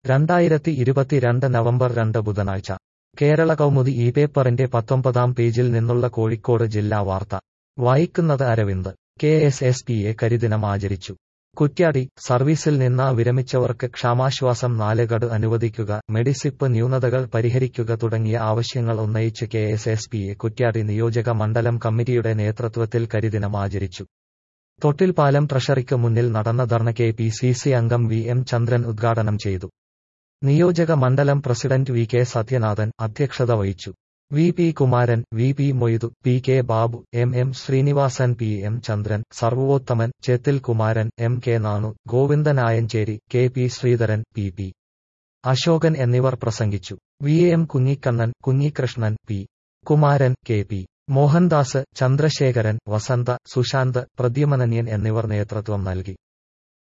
രണ്ടായിരത്തി ഇരുപത്തിരണ്ട് നവംബർ രണ്ട് ബുധനാഴ്ച കേരള കൗമുദി ഈ പേപ്പറിന്റെ പത്തൊമ്പതാം പേജിൽ നിന്നുള്ള കോഴിക്കോട് ജില്ലാ വാർത്ത വായിക്കുന്നത് അരവിന്ദ് കെ എസ് എസ് പിയെ കരിദിനം ആചരിച്ചു കുറ്റ്യാടി സർവീസിൽ നിന്ന് വിരമിച്ചവർക്ക് ക്ഷാമാശ്വാസം നാല് ഗഡു അനുവദിക്കുക മെഡിസിപ്പ് ന്യൂനതകൾ പരിഹരിക്കുക തുടങ്ങിയ ആവശ്യങ്ങൾ ഉന്നയിച്ച് കെ എസ് എസ് പിയെ കുറ്റ്യാടി നിയോജക മണ്ഡലം കമ്മിറ്റിയുടെ നേതൃത്വത്തിൽ കരിദിനം ആചരിച്ചു തൊട്ടിൽപാലം ട്രഷറിക്ക് മുന്നിൽ നടന്ന dharna K P C C അംഗം വി എം ചന്ദ്രൻ ഉദ്ഘാടനം ചെയ്തു നിയോജക മണ്ഡലം പ്രസിഡന്റ് വി കെ സത്യനാഥൻ അധ്യക്ഷത വഹിച്ചു V P Kumaran V P Moythu P K Babu M M Sreenivasan P M Chandran Sarvothaman Chethil Kumaran M K Nanu Govindan Ayancheri K P Sreedharan P P Ashokan എന്നിവർ പ്രസംഗിച്ചു V M Kunhikannan Kunhikrishnan P Kumaran K P Mohandas Chandrasekharan Vasantha Sushanth Pradyumnan എന്നിവർ നേതൃത്വം നൽകി